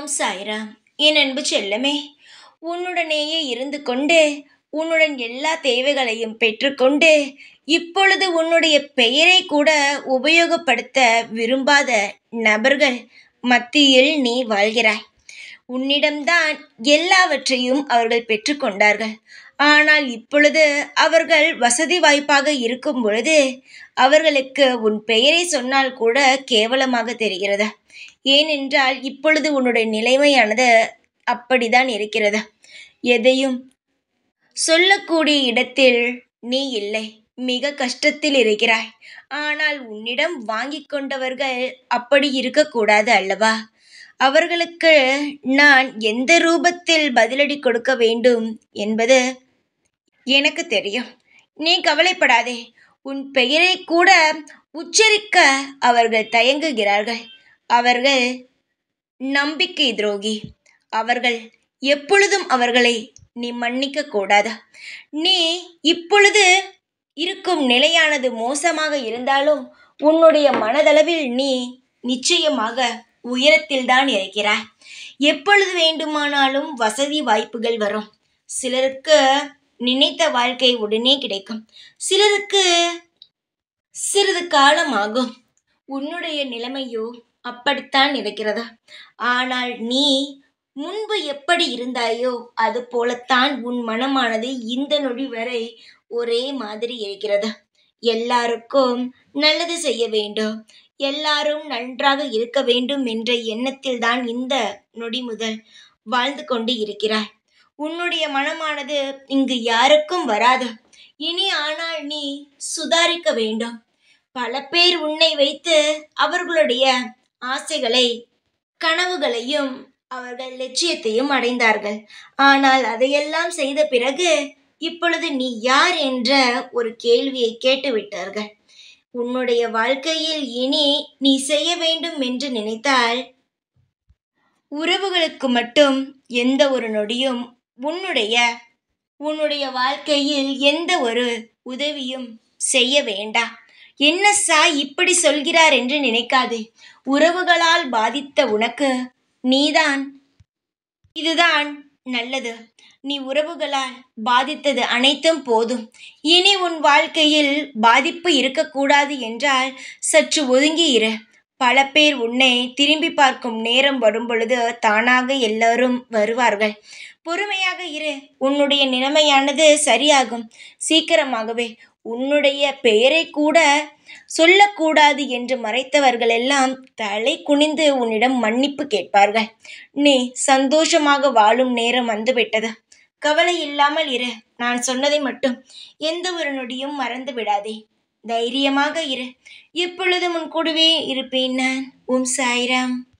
ஓம் சாய்ராம் என் அன்பு செல்லமே உன்னுடனேயே இருந்து கொண்டு உன்னுடன் எல்லா தேவைகளையும் பெற்றுக்கொண்டு இப்பொழுது உன்னுடைய பெயரை கூட உபயோகப்படுத்த விரும்பாத நபர்கள் மத்தியில் நீ வாழ்கிறாய் உன்னிடம்தான் எல்லாவற்றையும் அவர்கள் பெற்றுக்கொண்டார்கள் ஆனால் இப்பொழுது அவர்கள் வசதி வாய்ப்பாக இருக்கும் பொழுது அவர்களுக்கு உன் பெயரை சொன்னால் கூட கேவலமாக தெரிகிறது ஏனென்றால் இப்பொழுது உன்னுடைய நிலைமையானது அப்படிதான் இருக்கிறது எதையும் சொல்லக்கூடிய இடத்தில் நீ இல்லை மிக கஷ்டத்தில் இருக்கிறாய் ஆனால் உன்னிடம் வாங்கி கொண்டவர்கள் அப்படி இருக்கக்கூடாது அல்லவா அவர்களுக்கு நான் எந்த ரூபத்தில் பதிலடி கொடுக்க வேண்டும் என்பது எனக்கு தெரியும் நீ கவலைப்படாதே உன் பெயரை கூட உச்சரிக்க அவர்கள் தயங்குகிறார்கள் அவர்கள் நம்பிக்கை துரோகி அவர்கள் எப்பொழுதும் அவர்களை நீ மன்னிக்க கூடாது நீ இப்பொழுது இருக்கும் நிலையானது மோசமாக இருந்தாலும் உன்னுடைய மனதளவில் நீ நிச்சயமாக உயரத்தில்தான் இருக்கிறாய் எப்பொழுது வேண்டுமானாலும் வசதி வாய்ப்புகள் வரும் சிலருக்கு நினைத்த வாழ்க்கை உடனே கிடைக்கும் சிலருக்கு சிறிது காலம் ஆகும் உன்னுடைய நிலைமையோ அப்படித்தான் இருக்கிறது ஆனால் நீ முன்பு எப்படி இருந்தாயோ அது போலத்தான் உன் மனமானது இந்த நொடி வரை ஒரே மாதிரி இருக்கிறது எல்லாருக்கும் நல்லது செய்ய வேண்டும் எல்லாரும் நன்றாக இருக்க வேண்டும் என்ற எண்ணத்தில் தான் இந்த நொடி முதல் வாழ்ந்து கொண்டு இருக்கிறாய் உன்னுடைய மனமானது இங்கு யாருக்கும் வராது இனி ஆனால் நீ சுதாரிக்க வேண்டும் பல பேர் உன்னை வைத்து அவர்களுடைய ஆசைகளை கனவுகளையும் அவர்கள் லட்சியத்தையும் அடைந்தார்கள் ஆனால் அதையெல்லாம் செய்த பிறகு இப்பொழுது நீ யார் என்ற ஒரு கேள்வியை கேட்டுவிட்டார்கள் உன்னுடைய வாழ்க்கையில் இனி நீ செய்ய வேண்டும் என்று நினைத்தால் உறவுகளுக்கு மட்டும் எந்த ஒரு நொடியும் உன்னுடைய உன்னுடைய வாழ்க்கையில் எந்த ஒரு உதவியும் செய்ய வேண்டாம் என்ன சாய் இப்படி சொல்கிறார் என்று நினைக்காதே உறவுகளால் பாதித்த உனக்கு நீதான் இதுதான் நல்லது நீ உறவுகளால் பாதித்தது அனைத்தும் போதும் இனி உன் வாழ்க்கையில் பாதிப்பு இருக்கக்கூடாது என்றால் சற்று ஒதுங்கி இரு பல பேர் உன்னை திரும்பி பார்க்கும் நேரம் வரும் பொழுது தானாக எல்லாரும் வருவார்கள் பொறுமையாக இரு உன்னுடைய நிலைமையானது சரியாகும் சீக்கிரமாகவே உன்னுடைய பெயரை கூட சொல்லக்கூடாது என்று மறைத்தவர்கள் எல்லாம் தலை குனிந்து உன்னிடம் மன்னிப்பு கேட்பார்கள் நீ சந்தோஷமாக வாழும் நேரம் வந்துவிட்டது கவலை இல்லாமல் இரு நான் சொன்னதை மட்டும் எந்த ஒரு நொடியும் மறந்து விடாதே தைரியமாக இரு எப்பொழுதும் உன் கூடவே இருப்பேன் நான் உம் சாய்ராம்